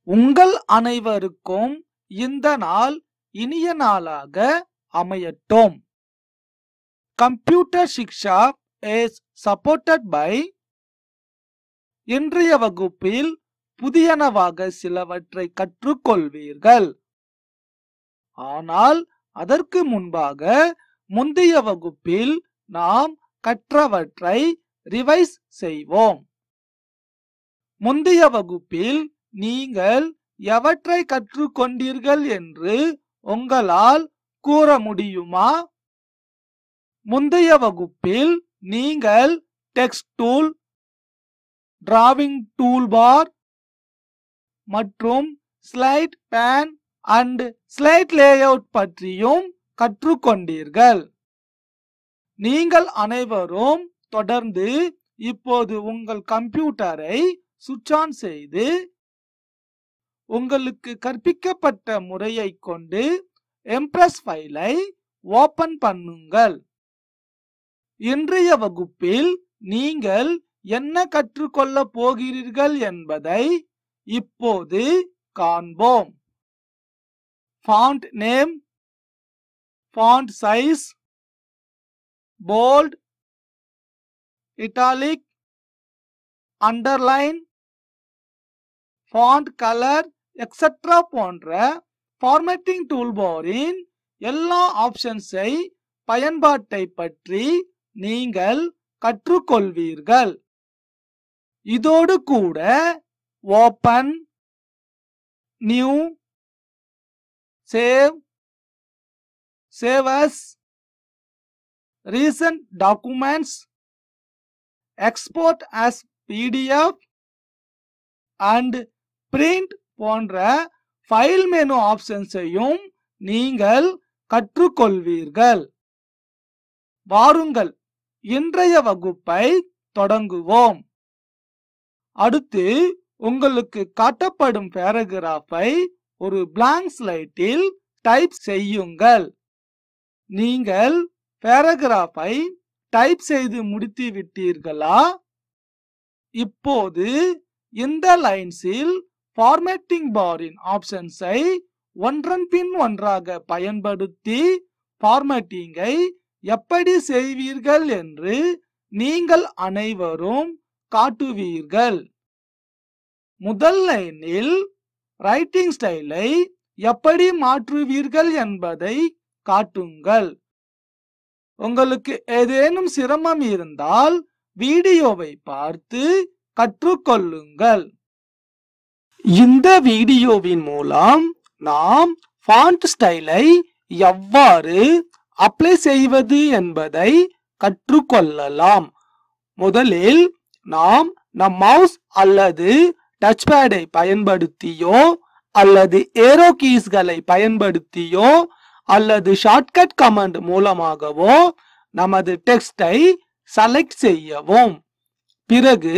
உங்கள் அனைவருக்கும் இந்த நாள் இனிய நாளாக அமையட்டும் computer Shiksha is supported by இன்றைய வகுப்பில் புதியனவாக சிலவற்றை கற்றுக்கொள்வீர்கள் ஆனால் அதற்கு முன்பாக முந்தைய வகுப்பில் நாம் கற்றவற்றை ரிவைஸ் செய்வோம் முந்தைய வகுப்பில் நீங்கள் எவற்றை கற்றுக்கொண்டீர்கள் என்று உங்களால் கூற முடியுமா முந்தைய வகுப்பில் நீங்கள் டெக்ஸ்ட் டூல் டிராவிங் டூல்பார் மற்றும் slide pane and slide layout பற்றியும் கற்றுக்கொண்டீர்கள் நீங்கள் அனைவரும் தொடர்ந்து இப்போது உங்கள் கம்ப்யூட்டரை சுவிட்ச் ஆன் செய்து உங்களுக்கு கற்பிக்கப்பட்ட முறையை கொண்டு எம்ப்ரஸ் ஃபைலை ஓபன் பண்ணுங்கள் இன்றைய வகுப்பில் நீங்கள் என்ன கற்றுக்கொள்ள போகிறீர்கள் என்பதை இப்போது காண்போம் font name font size bold italic underline font colour etcetera போன்ற ஃபார்மேட்டிங் டூல்பாரின் எல்லா ஆப்ஷன்ஸை பயன்பாட்டை பற்றி நீங்கள் கற்றுக்கொள்வீர்கள் இதோடு கூட open new save save as recent documents export as pdf and print போன்ற ஃபைல் மெனு ஆப்ஷன்ஸையும் நீங்கள் கற்றுக்கொள்வீர்கள் வாருங்கள் இன்றைய வகுப்பை தொடங்குவோம் அடுத்து உங்களுக்கு காட்டப்படும் பேராகிராஃபை ஒரு blank ஸ்லைட்டில் டைப் செய்யுங்கள் நீங்கள் பேராகிராஃபை டைப் செய்து முடித்து விட்டீர்களா இப்போது இந்த லைன்ஸில் ஃபார்மேட்டிங் பாரின் ஆப்ஷன்ஸை ஒன்றன் பின் ஒன்றாக பயன்படுத்தி ஃபார்மேட்டிங்கை எப்படி செய்வீர்கள் என்று நீங்கள் அனைவரும் காட்டுவீர்கள் முதல் லைனில் ரைட்டிங் ஸ்டைலை எப்படி மாற்றுவீர்கள் என்பதை காட்டுங்கள் உங்களுக்கு ஏதேனும் சிரமம் இருந்தால் வீடியோவை பார்த்து கற்றுக்கொள்ளுங்கள் இந்த வீடியோவின் மூலம் நாம் ஃபாண்ட் ஸ்டைலை எவ்வாறு அப்ளை செய்வது என்பதை கற்றுக்கொள்ளலாம் முதலில் நாம் நம் மவுஸ் அல்லது டச் பேடை பயன்படுத்தியோ அல்லது ஏரோ கீஸ்களை பயன்படுத்தியோ அல்லது ஷார்ட்கட் கமாண்ட் மூலமாகவோ நமது டெக்ஸ்டை செலக்ட் செய்யவும் பிறகு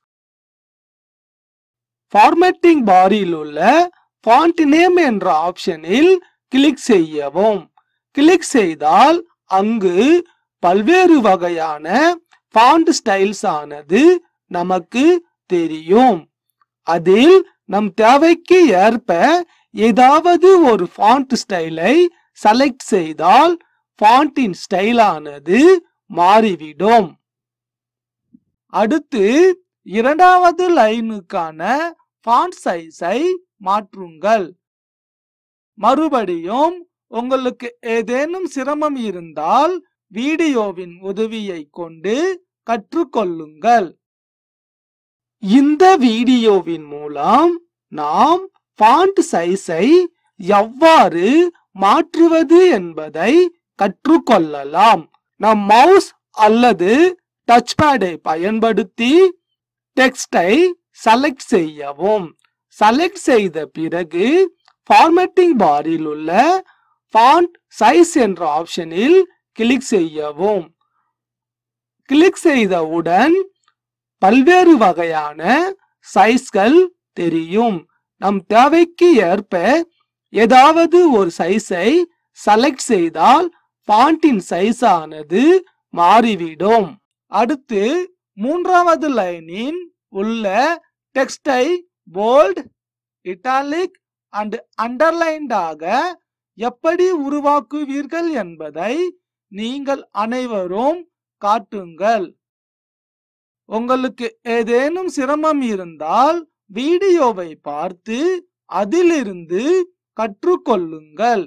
ஃபார்மேட்டிங் பாரில் உள்ள ஃபாண்ட் நேம் என்ற ஆப்ஷனில் கிளிக் செய்யவும் கிளிக் செய்தால் அங்கு பல்வேறு வகையான ஃபாண்ட் ஸ்டைல்ஸ் ஆனது நமக்கு தெரியும் அதில் நம் தேவைக்கு ஏற்ப ஏதாவது ஒரு ஃபாண்ட் ஸ்டைலை செலக்ட் செய்தால் ஃபாண்டின் ஸ்டைலானது மாறிவிடும் அடுத்து இரண்டாவது லைனுக்கான ஃபாண்ட் சைஸை மாற்றுங்கள் மறுபடியும் உங்களுக்கு ஏதேனும் சிரமம் இருந்தால் வீடியோவின் உதவியை கொண்டு கற்றுக்கொள்ளுங்கள் இந்த வீடியோவின் மூலம் நாம் ஃபாண்ட் சைஸை எவ்வாறு மாற்றுவது என்பதை கற்றுக்கொள்ளலாம் நம் மவுஸ் அல்லது டச் பேடை பயன்படுத்தி டெக்ஸ்டை செலக்ட் செய்யவும் செலக்ட் செய்த பிறகு ஃபார்மேட்டிங் பாரில் உள்ள ஃபாண்ட் சைஸ் என்ற ஆப்ஷனில் கிளிக் செய்யவும் கிளிக் செய்தவுடன் பல்வேறு வகையான சைஸ்கள் தெரியும் நம் தேவைக்கு ஏற்ப ஏதாவது ஒரு சைஸை செலக்ட் செய்தால் ஃபாண்டின் சைஸ் ஆனது மாறிவிடும் அடுத்து மூன்றாவது லைனின் உள்ள டெக்ஸ்டை போல்ட் இட்டாலிக் அண்ட் அண்டர்லைன்டாக எப்படி உருவாக்குவீர்கள் என்பதை நீங்கள் அனைவரும் காட்டுங்கள் உங்களுக்கு ஏதேனும் சிரமம் இருந்தால் வீடியோவை பார்த்து அதிலிருந்து கற்றுக்கொள்ளுங்கள்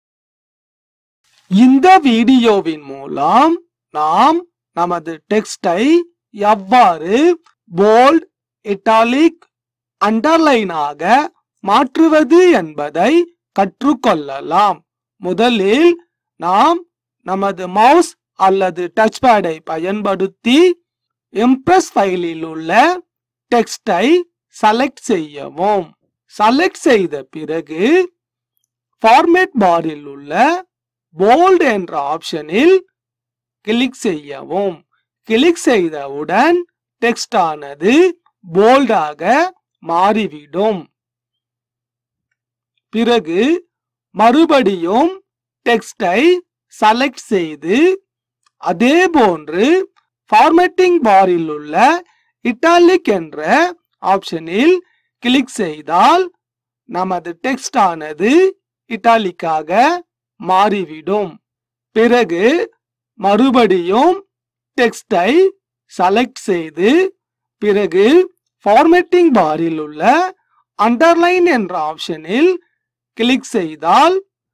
இந்த வீடியோவின் மூலம் நாம் நமது டெக்ஸ்டை எவ்வாறு போல்ட் இட்டாலிக் அண்டர்லைனாக மாற்றுவது என்பதை கற்றுக்கொள்ளலாம் முதலில் நாம் நமது மவுஸ் அல்லது டச் பேடை பயன்படுத்தி இம்ப்ரெஸ் ஃபைலில் உள்ள டெக்ஸ்டை செலக்ட் செய்யவும் செலக்ட் செய்த பிறகு ஃபார்மேட் பாரில் உள்ள போல்ட் என்ற ஆப்ஷனில் கிளிக் செய்யவும் கிளிக் செய்தவுடன் டெக்ஸ்ட் ஆனது போல்டாக மாறிவிடும் பிறகு மறுபடியும் டெக்ஸ்டை செலக்ட் செய்து அதே போன்று ஃபார்மேட்டிங் பாரில் உள்ள இட்டாலிக் என்ற ஆப்ஷனில் கிளிக் செய்தால் நமது டெக்ஸ்ட் ஆனது இட்டாலிக்காக மாறிவிடும் பிறகு மறுபடியும் டெக்ஸ்டை செலக்ட் செய்து பிறகு ஃபார்மேட்டிங் பாரில் உள்ள அண்டர்லைன் என்ற ஆப்ஷனில் கிளிக் செய்தால்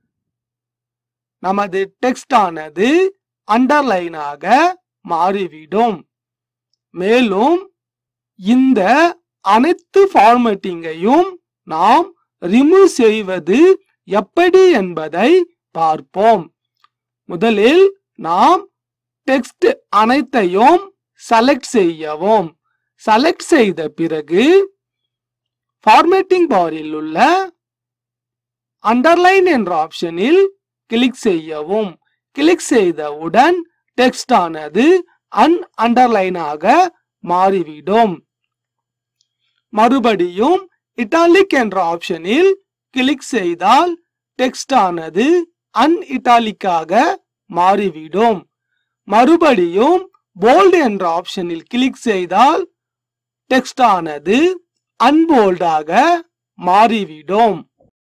நமது டெக்ஸ்ட் ஆனது அண்டர்லைனாக மாறிவிடும் மேலும் இந்த அனைத்து ஃபார்மேட்டிங்கையும் நாம் ரிமூவ் செய்வது எப்படி என்பதை பார்ப்போம் முதலில் நாம் டெக்ஸ்ட் அனைத்தையும் செலக்ட் செய்யவும் செலக்ட் செய்த பிறகு ஃபார்மேட்டிங் பாரில் உள்ள அண்டர்லைன் என்ற ஆப்ஷனில் கிளிக் செய்யவும் கிளிக் செய்தவுடன் டெக்ஸ்ட் ஆனது அன் அண்டர்லைனாக மாறிவிடும் மறுபடியும் இட்டாலிக் என்ற ஆப்ஷனில் கிளிக் செய்தால் டெக்ஸ்ட் ஆனது அன் இட்டாலிக்காக மாறிவிடும் மறுபடியும் போல்ட் என்ற ஆப்ஷனில் கிளிக் செய்தால் டெக்ஸ்ட் ஆனது அன்போல்டாக மாறிவிடும்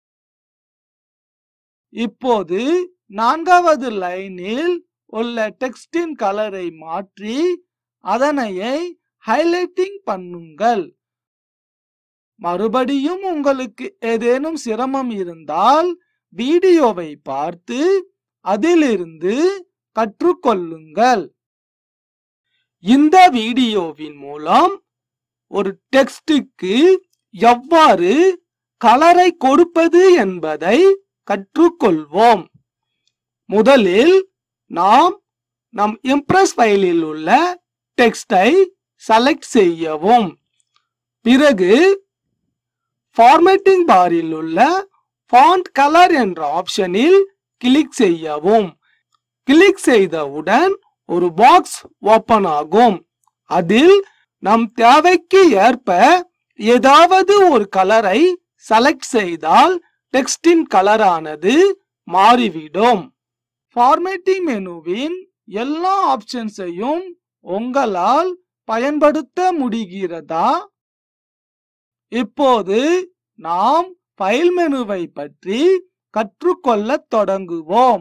இப்போது நான்காவது லைனில் உள்ள டெக்ஸ்டின் கலரை மாற்றி அதனையை ஹைலைட்டிங் பண்ணுங்கள் மறுபடியும் உங்களுக்கு ஏதேனும் சிரமம் இருந்தால் வீடியோவை பார்த்து அதிலிருந்து கற்றுக்கொள்ளுங்கள் இந்த வீடியோவின் மூலம் ஒரு டெக்ஸ்டுக்கு எவ்வாறு கலரை கொடுப்பது என்பதை கற்றுக்கொள்வோம் முதலில் நாம் நம் இம்ப்ரெஸ் ஃபைலில் உள்ள டெக்ஸ்டை செலக்ட் செய்யவும் பிறகு ஃபார்மேட்டிங் பாரில் உள்ள ஃபாண்ட் கலர் என்ற ஆப்ஷனில் கிளிக் செய்யவும் கிளிக் செய்தவுடன் ஒரு பாக்ஸ் ஓபன் ஆகும் அதில் நம் தேவைக்கு ஏற்ப ஏதாவது ஒரு கலரை செலக்ட் செய்தால் டெக்ஸ்டின் கலரானது மாறிவிடும் ஃபார்மேட்டிங் மெனுவின் எல்லா ஆப்ஷன்ஸையும் உங்களால் பயன்படுத்த முடிகிறதா இப்போது நாம் ஃபைல் மெனுவை பற்றி கற்றுக்கொள்ளத் தொடங்குவோம்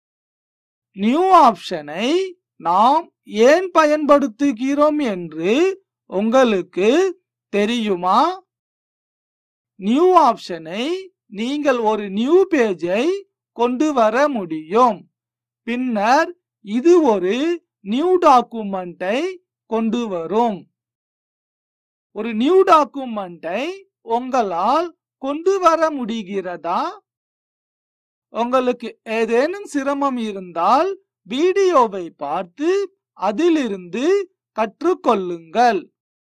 நியூ ஆப்ஷனை நாம் ஏன் பயன்படுத்துகிறோம் என்று உங்களுக்கு தெரியுமா நியூ ஆப்ஷனை நீங்கள் ஒரு நியூ பேஜை கொண்டு வர முடியும் பின்னர் இது ஒரு நியூ டாக்குமெண்டை கொண்டு வரும் ஒரு நியூ டாக்குமெண்டை உங்களால் கொண்டு வர முடிகிறதா உங்களுக்கு ஏதேனும் சிரமம் இருந்தால் வீடியோவை பார்த்து அதிலிருந்து கற்றுக்கொள்ளுங்கள்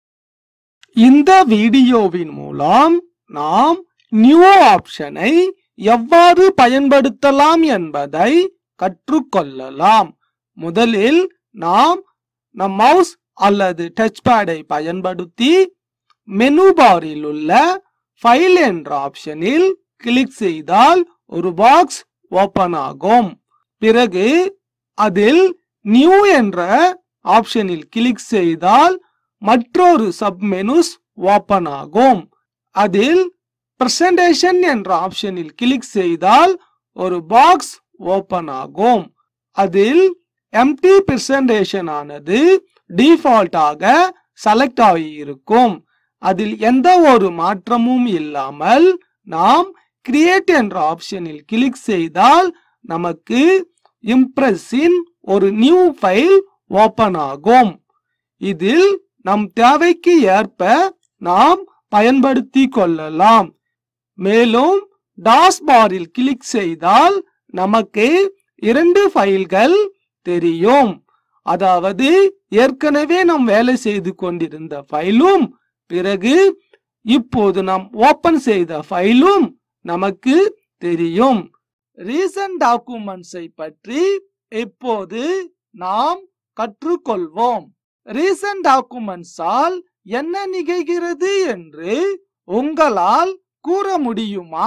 இந்த வீடியோவின் மூலம் நாம் நியூ ஆப்ஷனை எவ்வாறு பயன்படுத்தலாம் என்பதை கற்றுக்கொள்ளலாம் முதலில் நாம் நம் மவுஸ் அல்லது டச் பேடை பயன்படுத்தி மெனு பாரில் உள்ள ஃபைல் என்ற ஆப்ஷனில் கிளிக் செய்தால் ஒரு பாக்ஸ் ஓபன் ஆகும் பிறகு அதில் நியூ என்ற ஆப்ஷனில் கிளிக் செய்தால் மற்றொரு சப்மெனுஸ் ஓபன் ஆகும் அதில் பிரசன்டேஷன் என்ற ஆப்ஷனில் கிளிக் செய்தால் ஒரு பாக்ஸ் ஓபன் ஆகும் அதில் எம்டி பிரசன்டேஷன் ஆனது டிஃபால்ட்டாக செலக்ட் ஆகியிருக்கும் அதில் எந்த ஒரு மாற்றமும் இல்லாமல் நாம் கிரியேட் என்ற ஆப்ஷனில் கிளிக் செய்தால் நமக்கு இம்ப்ரெஸ்ஸின் ஒரு நியூ ஃபைல் ஓபன் ஆகும் இதில் நம் தேவைக்கு ஏற்ப நாம் பயன்படுத்தி கொள்ளலாம் மேலும் டாஸ் பாரில் கிளிக் செய்தால் நமக்கு இரண்டு ஃபைல்கள் தெரியும் அதாவது ஏற்கனவே நாம் வேலை செய்து கொண்டிருந்த ஃபைலும் பிறகு இப்போது நாம் ஓபன் செய்த ஃபைலும் நமக்கு தெரியும் ரீசன்ட் டாக்குமெண்ட்ஸை பற்றி இப்போது நாம் கற்றுக்கொள்வோம் ரீசன்ட் டாக்குமெண்ட்ஸால் என்ன நிகழ்கிறது என்று உங்களால் கூற முடியுமா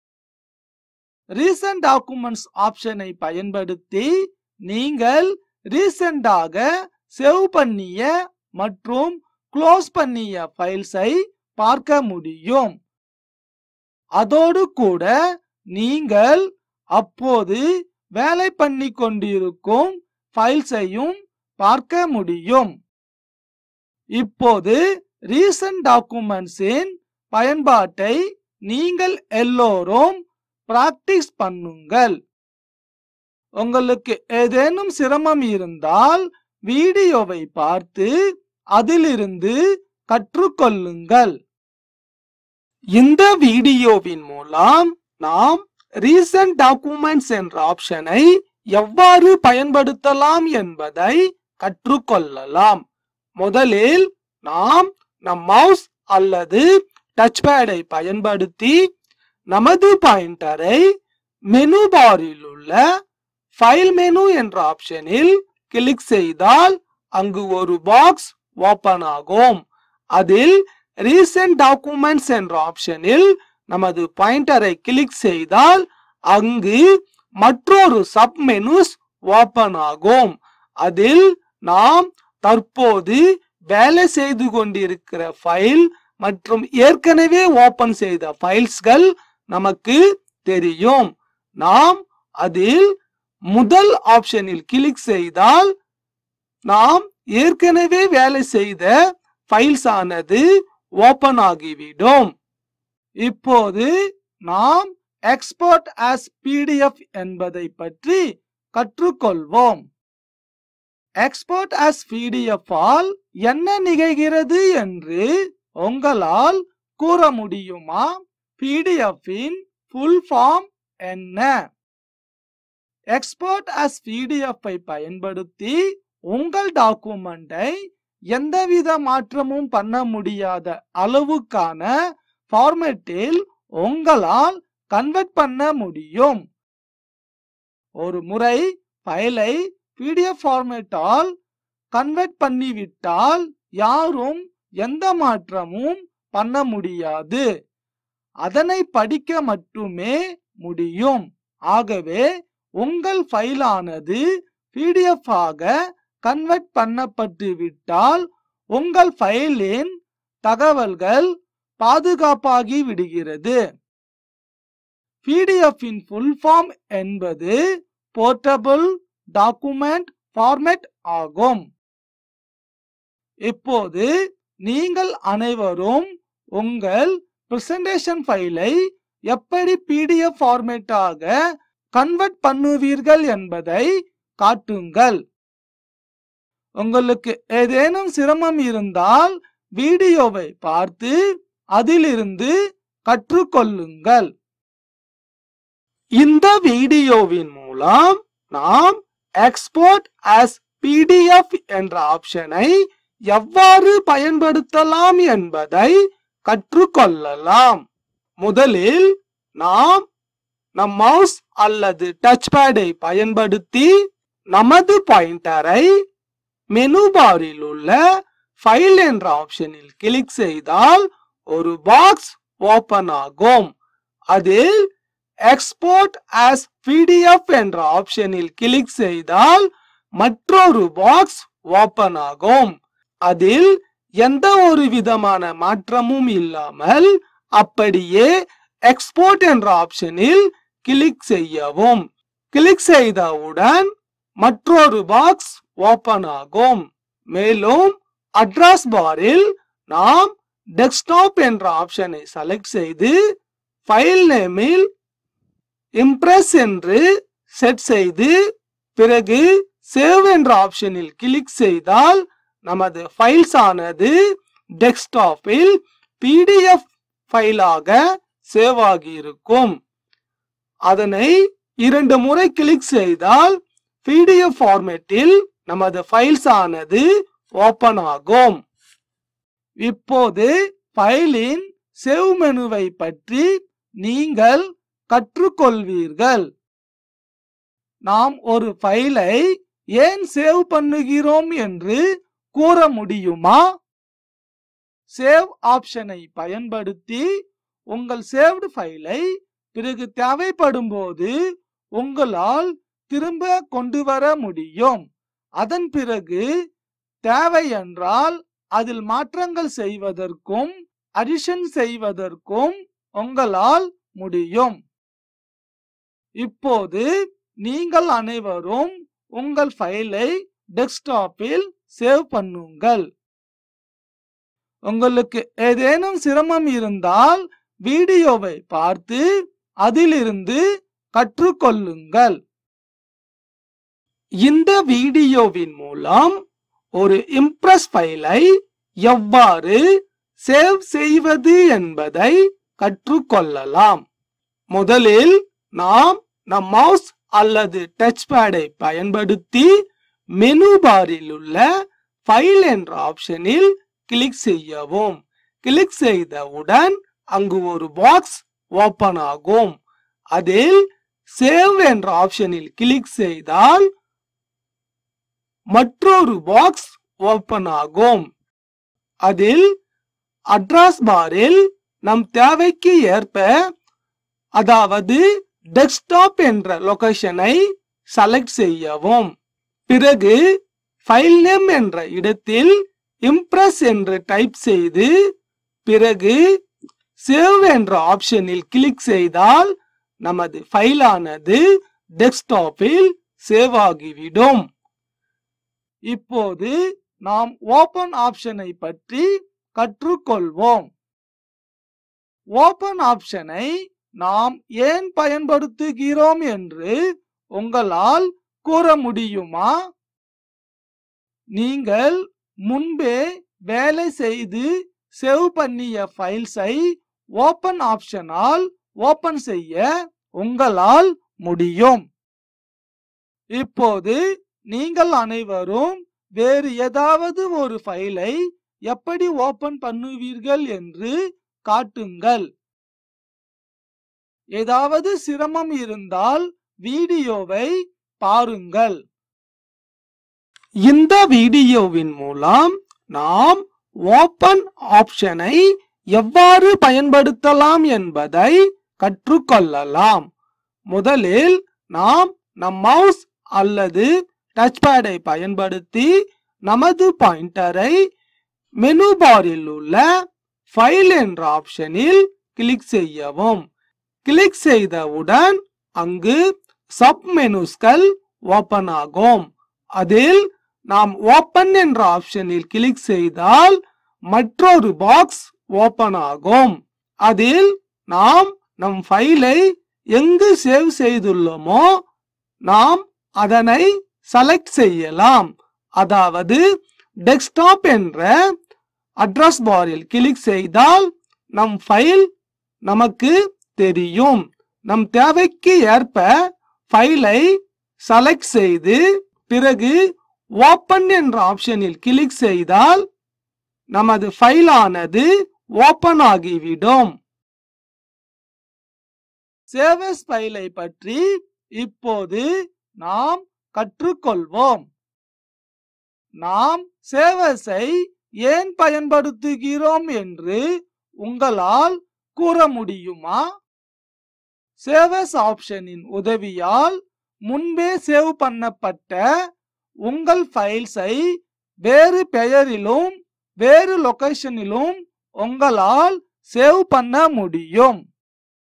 ரீசன்ட் டாக்குமெண்ட்ஸ் ஆப்ஷனை பயன்படுத்தி நீங்கள் ரீசெண்டாக சேவ் பண்ணிய மற்றும் க்ளோஸ் பண்ணிய ஃபைல்ஸை பார்க்க முடியும் அதோடு கூட நீங்கள் அப்போது வேலை பண்ணி கொண்டிருக்கும் ஃபைல்ஸையும் பார்க்க முடியும் இப்போது ரீசன்ட் டாக்குமெண்ட்ஸின் பயன்பாட்டை நீங்கள் எல்லோரும் பிராக்டிஸ் பண்ணுங்கள் உங்களுக்கு ஏதேனும் சிரமம் இருந்தால் வீடியோவை பார்த்து அதிலிருந்து கற்றுக்கொள்ளுங்கள் இந்த வீடியோவின் மூலம் நாம் ரீசன்ட் டாக்குமெண்ட்ஸ் என்ற ஆப்ஷனை எவ்வாறு பயன்படுத்தலாம் என்பதை கற்றுக்கொள்ளலாம் முதலில் நாம் நம் மவுஸ் அல்லது டச் பேடை பயன்படுத்தி நமது பாயிண்டரை மெனு பாரில் உள்ள ஃபைல் மெனு என்ற ஆப்ஷனில் கிளிக் செய்தால் அங்கு ஒரு பாக்ஸ் ஓபன் ஆகும் அதில் ரீசெண்ட் டாக்குமெண்ட்ஸ் என்ற ஆப்ஷனில் நமது பாயிண்டரை கிளிக் செய்தால் அங்கு மற்றொரு சப் மெனுஸ் ஓபன் ஆகும் அதில் நாம் தற்போது வேலை செய்து கொண்டிருக்கிற ஃபைல் மற்றும் ஏற்கனவே ஓபன் செய்த ஃபைல்ஸ்கள் நமக்கு தெரியும் நாம் அதில் முதல் ஆப்ஷனில் கிளிக் செய்தால் நாம் ஏற்கனவே வேலை செய்த ஃபைல்ஸ் ஆனது ஓபன் ஆகிவிடும் இப்போது நாம் எக்ஸ்போர்ட் ஆஸ் பிடிஎஃப் என்பதை பற்றி கற்றுக்கொள்வோம் எக்ஸ்போர்ட் ஆஸ் பிடிஎஃப் ஆல் என்ன நிகழ்கிறது என்று உங்களால் கூற முடியுமா பிடிஎஃப் இன் ஃபுல் ஃபார்ம் என்ன எக்ஸ்போர்ட் ஆஸ் பிடிஎஃப் ஐ பயன்படுத்தி உங்கள் டாக்குமெண்டை எந்தவித மாற்றமும் பண்ண முடியாத அளவுக்கான ஃபார்மேட்டில் உங்களால் கன்வெர்ட் பண்ண முடியும் ஒரு முறை ஃபைலை பிடிஎஃப் ஃபார்மேட்டால் கன்வெர்ட் பண்ணிவிட்டால் யாரும் எந்த மாற்றமும் பண்ண முடியாது அதனை படிக்க மட்டுமே முடியும் ஆகவே உங்கள் ஃபைலானது பிடிஎஃப் ஆக கன்வெர்ட் பண்ணப்பட்டு விட்டால் உங்கள் ஃபைலின் தகவல்கள் பாதுகாப்பாகி விடுகிறது பிடிஎஃப் இன் ஃபுல் ஃபார்ம் என்பது போர்ட்டபிள் டாக்குமெண்ட் ஃபார்மேட் ஆகும் இப்போது நீங்கள் அனைவரும் உங்கள் பிரசன்டேஷன் ஃபைலை எப்படி பிடிஎஃப் ஃபார்மேட்டாக கன்வெர்ட் பண்ணுவீர்கள் என்பதை காட்டுங்கள் உங்களுக்கு ஏதேனும் சிரமம் இருந்தால் வீடியோவை பார்த்து அதிலிருந்து கற்றுக்கொள்ளுங்கள் இந்த வீடியோவின் மூலம் நாம் எக்ஸ்போர்ட் as பிடிஎஃப் என்ற ஆப்ஷனை எவ்வாறு பயன்படுத்தலாம் என்பதை கற்றுக்கொள்ளலாம் முதலில் நாம் நம் மவுஸ் அல்லது டச் பேடை பயன்படுத்தி நமது பாயிண்டரை மெனு பாரில் உள்ள ஃபைல் என்ற ஆப்ஷனில் கிளிக் செய்தால் ஒரு பாக்ஸ் ஓபன் ஆகும் அதில் எக்ஸ்போர்ட் as பிடிஎஃப் என்ற ஆப்ஷனில் கிளிக் செய்தால் மற்றொரு பாக்ஸ் ஓபன் ஆகும் அதில் எந்த ஒரு விதமான மாற்றமும் இல்லாமல் அப்படியே எக்ஸ்போர்ட் என்ற ஆப்ஷனில் கிளிக் செய்யவும் கிளிக் செய்தவுடன் மற்றொரு பாக்ஸ் ஓபன் ஆகும் மேலும் அட்ரஸ் பாரில் நாம் டெஸ்க்டாப் என்ற ஆப்ஷனை செலக்ட் செய்து ஃபைல் நேமில் இம்ப்ரெஸ் என்று செட் செய்து பிறகு சேவ் என்ற ஆப்ஷனில் கிளிக் செய்தால் நமது ஃபைல்ஸ் ஆனது டெஸ்க்டாப்பில் பிடிஎஃப் ஃபைலாக சேவ் ஆகியிருக்கும் அதனை இரண்டு முறை கிளிக் செய்தால் பிடிஎஃப் ஃபார்மேட்டில் நமது ஃபைல்ஸ் ஆனது ஓபன் ஆகும் இப்போது ஃபைலின் சேவ் மெனுவை பற்றி நீங்கள் கற்றுக்கொள்வீர்கள் நாம் ஒரு ஃபைலை ஏன் சேவ் பண்ணுகிறோம் என்று கூற முடியுமா சேவ் ஆப்ஷனை பயன்படுத்தி உங்கள் சேவ்டு ஃபைலை பிறகு தேவைப்படும் போது உங்களால் திரும்ப கொண்டு வர முடியும் அதன் பிறகு தேவை என்றால் அதில் மாற்றங்கள் செய்வதற்கும் அடிஷன் செய்வதற்கும் உங்களால் முடியும் இப்போது நீங்கள் அனைவரும் உங்கள் ஃபைலை டெஸ்க்டாப்பில் சேவ் பண்ணுங்கள் உங்களுக்கு ஏதேனும் சிரமம் இருந்தால் வீடியோவை பார்த்து அதிலிருந்து கற்றுக்கொள்ளுங்கள் இந்த வீடியோவின் மூலம் ஒரு இம்ப்ரெஸ் ஃபைலை எவ்வாறு சேவ் செய்வது என்பதை கற்றுக்கொள்ளலாம் முதலில் நாம் நம் மவுஸ் அல்லது டச் பேடை பயன்படுத்தி மெனு பாரில் உள்ள ஃபைல் என்ற ஆப்ஷனில் கிளிக் செய்யவும் கிளிக் செய்தவுடன் அங்கு ஒரு பாக்ஸ் ஓபன் ஆகும் அதில் சேவ் என்ற ஆப்ஷனில் கிளிக் செய்தால் மற்றொரு பாக்ஸ் ஓபன் ஆகும் அதில் அட்ரஸ் பாரில் நம் தேவைக்கு ஏற்ப அதாவது டெஸ்க்டாப் என்ற லொகேஷனை செலக்ட் செய்யவும் பிறகு ஃபைல் நேம் என்ற இடத்தில் இம்ப்ரெஸ் என்று டைப் செய்து பிறகு சேவ் என்ற ஆப்ஷனில் கிளிக் செய்தால் நமது ஃபைலானது டெஸ்க்டாப்பில் சேவ் ஆகிவிடும் இப்போது நாம் ஓபன் ஆப்ஷனை பற்றி கற்றுக்கொள்வோம் ஓபன் ஆப்ஷனை நாம் ஏன் பயன்படுத்துகிறோம் என்று உங்களால் கூற முடியுமா நீங்கள் முன்பே வேலை செய்து சேவ் பண்ணிய ஃபைல்ஸை ஓபன் ஆப்ஷனால் ஓபன் செய்ய உங்களால் முடியும் இப்போது நீங்கள் அனைவரும் வேறு ஏதாவது ஒரு ஃபைலை எப்படி ஓபன் பண்ணுவீர்கள் என்று காட்டுங்கள் ஏதாவது சிரமம் இருந்தால் வீடியோவை பாருங்கள் இந்த வீடியோவின் மூலம் நாம் ஓபன் ஆப்ஷனை எவ்வாறு பயன்படுத்தலாம் என்பதை கற்றுக்கொள்ளலாம் முதலில் நாம் நம் மவுஸ் அல்லது டச் பேடை பயன்படுத்தி நமது பாயிண்டரை மெனு பாரில் உள்ள ஃபைல் என்ற ஆப்ஷனில் கிளிக் செய்யவும் கிளிக் செய்தவுடன் அங்கு சப் மெனுஸ்கள் ஓபன் ஆகும் அதில் நாம் ஓபன் என்ற ஆப்ஷனில் கிளிக் செய்தால் மற்றொரு பாக்ஸ் ஓபன் ஆகும் அதில் நாம் நம் ஃபைலை எங்கு சேவ் செய்துள்ளோமோ நாம் அதனை செலக்ட் செய்யலாம் அதாவது டெஸ்க்டாப் என்ற அட்ரஸ் பாரில் கிளிக் செய்தால் நம் ஃபைல் நமக்கு தெரியும் நம் தேவைக்கு ஏற்ப ஃபைலை செலக்ட் செய்து பிறகு ஓபன் என்ற ஆப்ஷனில் கிளிக் செய்தால் நமது ஃபைலானது ஓபன் ஆகிவிடும் சேவஸ் ஃபைலை பற்றி இப்போது நாம் கற்றுக்கொள்வோம் நாம் சேவஸை ஏன் பயன்படுத்துகிறோம் என்று உங்களால் கூற முடியுமா சேவஸ் ஆப்ஷனின் உதவியால் முன்பே சேவ் பண்ணப்பட்ட உங்கள் ஃபைல்ஸை வேறு பெயரிலும் வேறு லொகேஷனிலும் உங்களால் சேவ் பண்ண முடியும்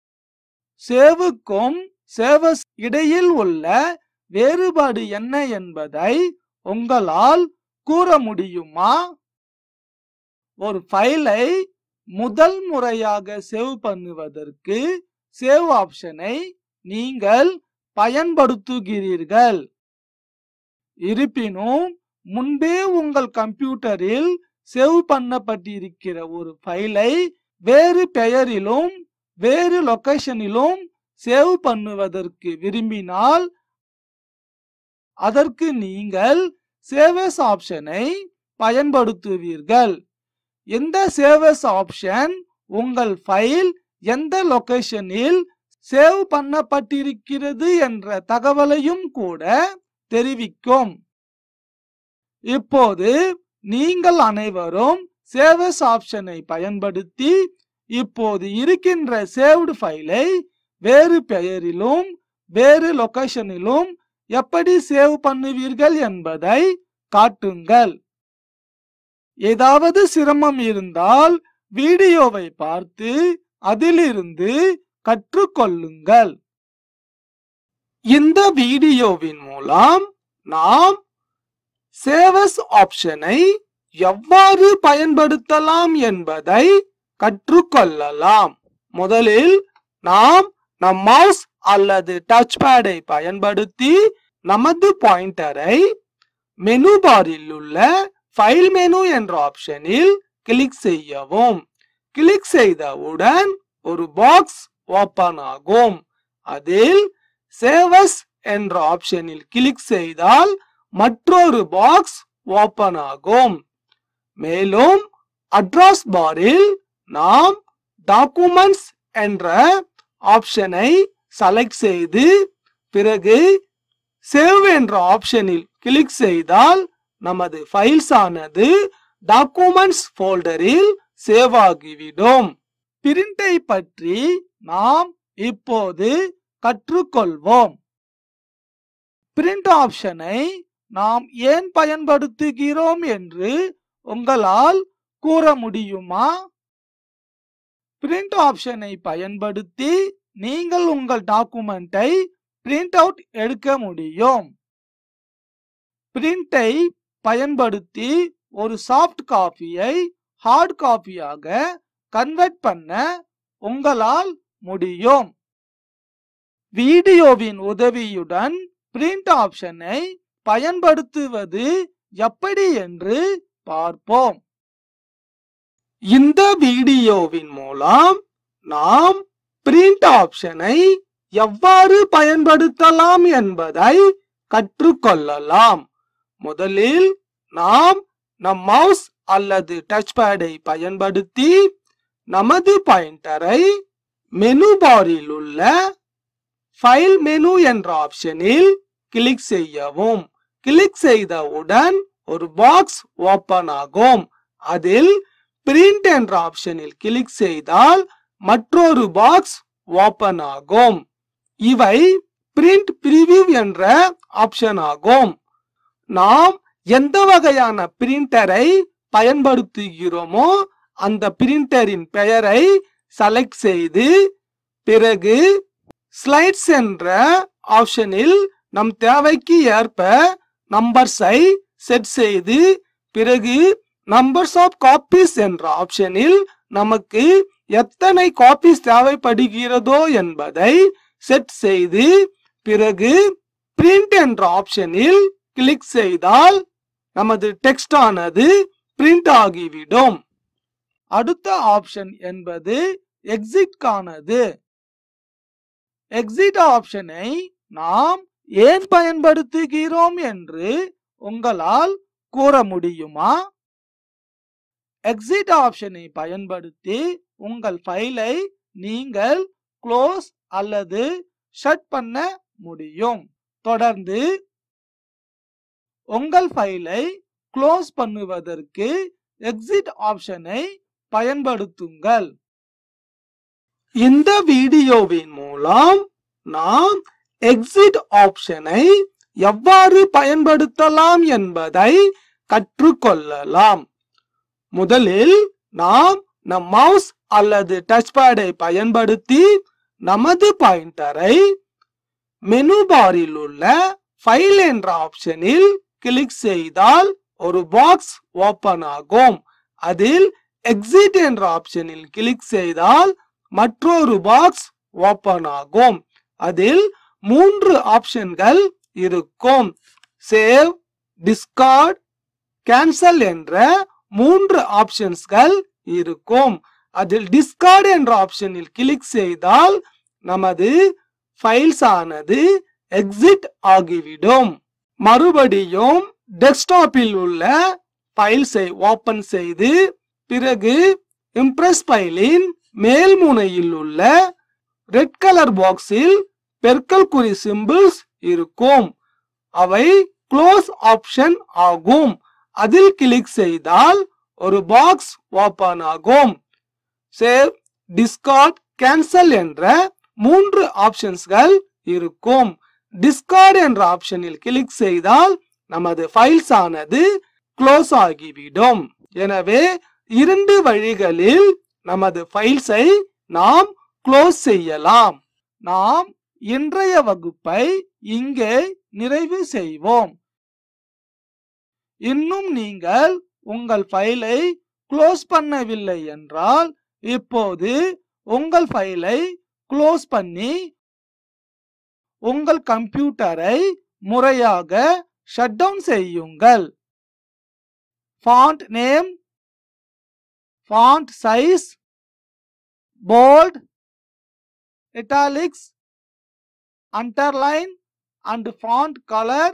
சேவுக்கும் சேவஸ் இடையில் உள்ள வேறுபாடு என்ன என்பதை உங்களால் கூற முடியுமா ஒரு ஃபைலை முதல் முறையாக சேவ் பண்ணுவதற்கு சேவ் ஆப்ஷனை நீங்கள் பயன்படுத்துகிறீர்கள் இருப்பினும் முன்பே உங்கள் கம்ப்யூட்டரில் சேவ் பண்ணப்பட்டிருக்கிற ஒரு ஃபைலை வேறு பெயரிலும் வேறு லொகேஷனிலும் சேவ் பண்ணுவதற்கு விரும்பினால் அதற்கு நீங்கள் சேவஸ் ஆப்ஷனை பயன்படுத்துவீர்கள் எந்த சேவஸ் ஆப்ஷன் உங்கள் ஃபைல் எந்த லொகேஷனில் சேவ் பண்ணப்பட்டிருக்கிறது என்ற தகவலையும் கூட தெரிவிக்கும் இப்போது நீங்கள் அனைவரும் சேவஸ் ஆப்ஷனை பயன்படுத்தி இப்போது இருக்கின்ற சேவ்டு ஃபைலை வேறு பெயரிலும் வேறு லொகேஷனிலும் எப்படி சேவ் பண்ணுவீர்கள் என்பதை காட்டுங்கள் ஏதாவது சிரமம் இருந்தால் வீடியோவை பார்த்து அதிலிருந்து கற்றுக்கொள்ளுங்கள் இந்த வீடியோவின் மூலம் நாம் சேவஸ் ஆப்ஷனை எவ்வாறு பயன்படுத்தலாம் என்பதை கற்றுக்கொள்ளலாம் முதலில் நாம் நம் மவுஸ் அல்லது டச் பேடை பயன்படுத்தி நமது பாயிண்டரை மெனு பாரில் உள்ள ஃபைல் மெனு என்ற ஆப்ஷனில் கிளிக் செய்யவும் கிளிக் செய்தவுடன் ஒரு பாக்ஸ் ஓபன் ஆகும் அதில் சேவஸ் என்ற ஆப்ஷனில் கிளிக் செய்தால் மற்றொரு பாக்ஸ் ஓபன் ஆகும் மேலும் அட்ரஸ் பாரில் நாம் டாக்குமெண்ட்ஸ் என்ற ஆப்ஷனை செலக்ட் செய்து பிறகு சேவ் என்ற ஆப்ஷனில் கிளிக் செய்தால் நமது ஃபைல்ஸ் ஆனது டாக்குமெண்ட்ஸ் ஃபோல்டரில் சேவ் ஆகிவிடும் பிரிண்டை பற்றி நாம் இப்போது கற்றுக்கொள்வோம் பிரிண்ட் ஆப்ஷனை நாம் ஏன் பயன்படுத்துகிறோம் என்று உங்களால் கூற முடியுமா பிரிண்ட் ஆப்ஷனை பயன்படுத்தி நீங்கள் உங்கள் டாக்குமெண்ட்டை பிரிண்ட் அவுட் எடுக்க முடியும் பிரிண்டை பயன்படுத்தி ஒரு சாஃப்ட் காப்பியை ஹார்ட் காப்பியாக கன்வெர்ட் பண்ண உங்களால் முடியும் வீடியோவின் உதவியுடன் பிரிண்ட் ஆப்ஷனை பயன்படுத்துவது எப்படி என்று பார்ப்போம் இந்த வீடியோவின் மூலம் நாம் பிரிண்ட் ஆப்ஷனை எவ்வாறு பயன்படுத்தலாம் என்பதை கற்றுக்கொள்ளலாம் முதலில் நாம் நம் மவுஸ் அல்லது டச் பேடை பயன்படுத்தி நமது பாயிண்டரை மெனு பாரில் உள்ள ஃபைல் மெனு என்ற ஆப்ஷனில் கிளிக் செய்யவும் கிளிக் செய்தவுடன் ஒரு பாக்ஸ் ஓபன் ஆகும் அதில் பிரிண்ட் என்ற ஆப்ஷனில் கிளிக் செய்தால் மற்றொரு பாக்ஸ் ஓபன் ஆகும் இவை பிரிண்ட் பிரிவியூ என்ற ஆப்ஷன் ஆகும் நாம் எந்த வகையான பிரிண்டரை பயன்படுத்துகிறோமோ அந்த பிரிண்டரின் பெயரை செலக்ட் செய்து பிறகு ஸ்லைட்ஸ் என்ற ஆப்ஷனில் நம் தேவைக்கு ஏற்ப நம்பர்ஸை செட் செய்து பிறகு நம்பர்ஸ் ஆஃப் காப்பீஸ் என்ற ஆப்ஷனில் நமக்கு எத்தனை காப்பீஸ் தேவைப்படுகிறதோ என்பதை செட் செய்து பிறகு பிரிண்ட் என்ற ஆப்ஷனில் கிளிக் செய்தால் நமது டெக்ஸ்ட் ஆனது பிரிண்ட் ஆகிவிடும் அடுத்த ஆப்ஷன் என்பது எக்ஸிட்கானது எக்ஸிட் ஆப்ஷனை நாம் ஏன் பயன்படுத்துகிறோம் என்று உங்களால் கூற முடியுமா எக்ஸிட் ஆப்ஷனை பயன்படுத்தி உங்கள் ஃபைலை நீங்கள் க்ளோஸ் அல்லது ஷட் பண்ண முடியும் தொடர்ந்து உங்கள் ஃபைலை க்ளோஸ் பண்ணுவதற்கு எக்ஸிட் ஆப்ஷனை பயன்படுத்துங்கள் இந்த வீடியோவின் மூலம் நாம் எக்ஸிட் ஆப்ஷனை எவ்வாறு பயன்படுத்தலாம் என்பதை கற்றுக்கொள்ளலாம் முதலில் நாம் நம் மவுஸ் அல்லது டச் பேடை பயன்படுத்தி நமது பாயிண்டரை மெனு பாரில் உள்ள ஃபைல் என்ற ஆப்ஷனில் கிளிக் செய்தால் ஒரு பாக்ஸ் ஓபன் ஆகும் அதில் எக்ஸிட் என்ற ஆப்ஷனில் கிளிக் செய்தால் மற்றொரு பாக்ஸ் ஓபன் ஆகும் அதில் மூன்று ஆப்ஷன்கள் இருக்கும் சேவ் டிஸ்கார்ட் கேன்சல் என்ற மூன்று ஆப்ஷன்ஸ்கள் இருக்கும் அதில் டிஸ்கார்ட் என்ற ஆப்ஷனில் கிளிக் செய்தால் நமது ஃபைல்ஸ் ஆனது எக்ஸிட் ஆகிவிடும் மறுபடியும் டெஸ்க்டாப்பில் உள்ள ஃபைல்ஸை ஓபன் செய்து பிறகு இம்ப்ரெஸ் ஃபைலின் மேல் முனையில் உள்ள ரெட் கலர் பாக்ஸில் பெருக்கல் குறி சிம்பிள்ஸ் இருக்கும் அவை க்ளோஸ் ஆப்ஷன் ஆகும் அதில் கிளிக் செய்தால் ஒரு பாக்ஸ் ஓபன் ஆகும் சேவ் டிஸ்கார்ட் கேன்சல் என்ற மூன்று ஆப்ஷன்ஸ்கள் இருக்கும் டிஸ்கார்ட் என்ற ஆப்ஷனில் கிளிக் செய்தால் நமது ஃபைல்ஸ் ஆனது க்ளோஸ் ஆகிவிடும் எனவே இரண்டு வழிகளில் நமது ஃபைல்ஸை நாம் க்ளோஸ் செய்யலாம் நாம் இன்றைய வகுப்பை இங்கே நிறைவு செய்வோம் இன்னும் நீங்கள் உங்கள் ஃபைலை க்ளோஸ் பண்ணவில்லை என்றால் இப்போது உங்கள் ஃபைலை க்ளோஸ் பண்ணி உங்கள் கம்ப்யூட்டரை முறையாக ஷட் டவுன் செய்யுங்கள் font name font size bold italics underline and font colour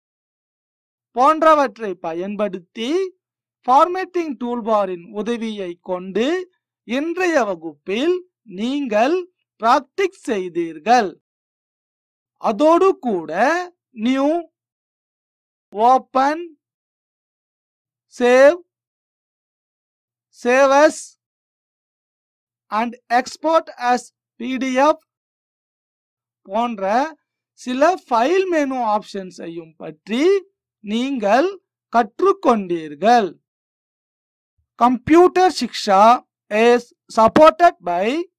போன்றவற்றை பயன்படுத்தி ஃபார்மேட்டிங் டூல்பாரின் உதவியை கொண்டு இன்றைய வகுப்பில் நீங்கள் பிராக்டிஸ் செய்தீர்கள் அதோடு கூட new open save save as and export as PDF போன்ற சில ஃபைல் மெனு ஆப்ஷன்ஸையும் பற்றி நீங்கள் கற்றுக்கொண்டீர்கள் computer Shiksha is supported by